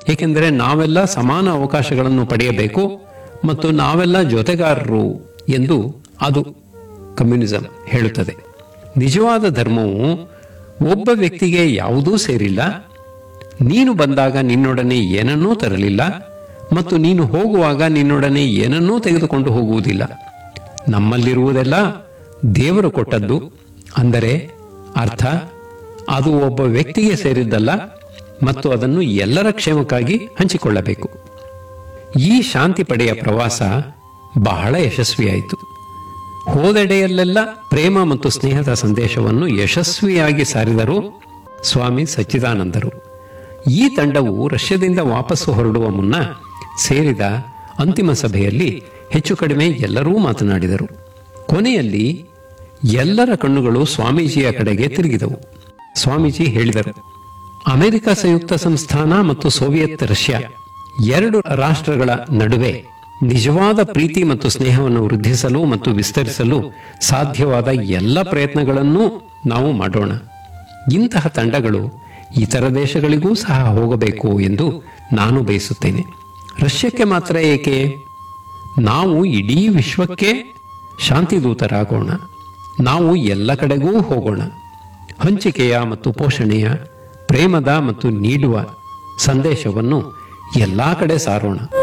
ಏಕೆಂದರೆ ನಾವೆಲ್ಲ ಸಮಾನ ಅವಕಾಶಗಳನ್ನು ಪಡೆಯಬೇಕು ಮತ್ತು ನಾವೆಲ್ಲ ಜೊತೆಗಾರರು ಎಂದು ಅದು ಕಮ್ಯುನಿಸಂ ಹೇಳುತ್ತದೆ ನಿಜವಾದ ಧರ್ಮವು ಒಬ್ಬ ವ್ಯಕ್ತಿಗೆ ಯಾವುದೂ ಸೇರಿಲ್ಲ ನೀನು ಬಂದಾಗ ನಿನ್ನೊಡನೆ ಏನನ್ನೂ ತರಲಿಲ್ಲ ಮತ್ತು ನೀನು ಹೋಗುವಾಗ ನಿನ್ನೊಡನೆ ಏನನ್ನೂ ತೆಗೆದುಕೊಂಡು ಹೋಗುವುದಿಲ್ಲ ನಮ್ಮಲ್ಲಿರುವುದೆಲ್ಲ ದೇವರು ಕೊಟ್ಟದ್ದು ಅಂದರೆ ಅರ್ಥ ಅದು ಒಬ್ಬ ವ್ಯಕ್ತಿಗೆ ಸೇರಿದ್ದಲ್ಲ ಮತ್ತು ಅದನ್ನು ಎಲ್ಲರ ಕ್ಷೇಮಕ್ಕಾಗಿ ಹಂಚಿಕೊಳ್ಳಬೇಕು ಈ ಶಾಂತಿ ಪಡೆಯ ಪ್ರವಾಸ ಬಹಳ ಯಶಸ್ವಿಯಾಯಿತು ಹೋದೆಡೆಯಲ್ಲೆಲ್ಲ ಪ್ರೇಮ ಮತ್ತು ಸ್ನೇಹದ ಸಂದೇಶವನ್ನು ಯಶಸ್ವಿಯಾಗಿ ಸಾರಿದರು ಸ್ವಾಮಿ ಸಚ್ಚಿದಾನಂದರು ಈ ತಂಡವು ರಷ್ಯಾದಿಂದ ವಾಪಸ್ಸು ಹೊರಡುವ ಮುನ್ನ ಸೇರಿದ ಅಂತಿಮ ಸಭೆಯಲ್ಲಿ ಹೆಚ್ಚು ಕಡಿಮೆ ಎಲ್ಲರೂ ಮಾತನಾಡಿದರು ಕೊನೆಯಲ್ಲಿ ಎಲ್ಲರ ಕಣ್ಣುಗಳು ಸ್ವಾಮೀಜಿಯ ಕಡೆಗೆ ತಿರುಗಿದವು ಸ್ವಾಮೀಜಿ ಹೇಳಿದರು ಅಮೆರಿಕ ಸಂಯುಕ್ತ ಸಂಸ್ಥಾನ ಮತ್ತು ಸೋವಿಯತ್ ರಷ್ಯಾ ಎರಡು ರಾಷ್ಟ್ರಗಳ ನಡುವೆ ನಿಜವಾದ ಪ್ರೀತಿ ಮತ್ತು ಸ್ನೇಹವನ್ನು ವೃದ್ಧಿಸಲು ಮತ್ತು ವಿಸ್ತರಿಸಲು ಸಾಧ್ಯವಾದ ಎಲ್ಲ ಪ್ರಯತ್ನಗಳನ್ನೂ ನಾವು ಮಾಡೋಣ ಇಂತಹ ತಂಡಗಳು ಇತರ ದೇಶಗಳಿಗೂ ಸಹ ಹೋಗಬೇಕು ಎಂದು ನಾನು ಬಯಸುತ್ತೇನೆ ರಷ್ಯಕ್ಕೆ ಮಾತ್ರ ಏಕೆ ನಾವು ಇಡೀ ವಿಶ್ವಕ್ಕೆ ಶಾಂತಿದೂತರಾಗೋಣ ನಾವು ಎಲ್ಲ ಕಡೆಗೂ ಹೋಗೋಣ ಹಂಚಿಕೆಯ ಮತ್ತು ಪೋಷಣೆಯ ಪ್ರೇಮದ ಮತ್ತು ನೀಡುವ ಸಂದೇಶವನ್ನು ಎಲ್ಲಾ ಕಡೆ ಸಾರೋಣ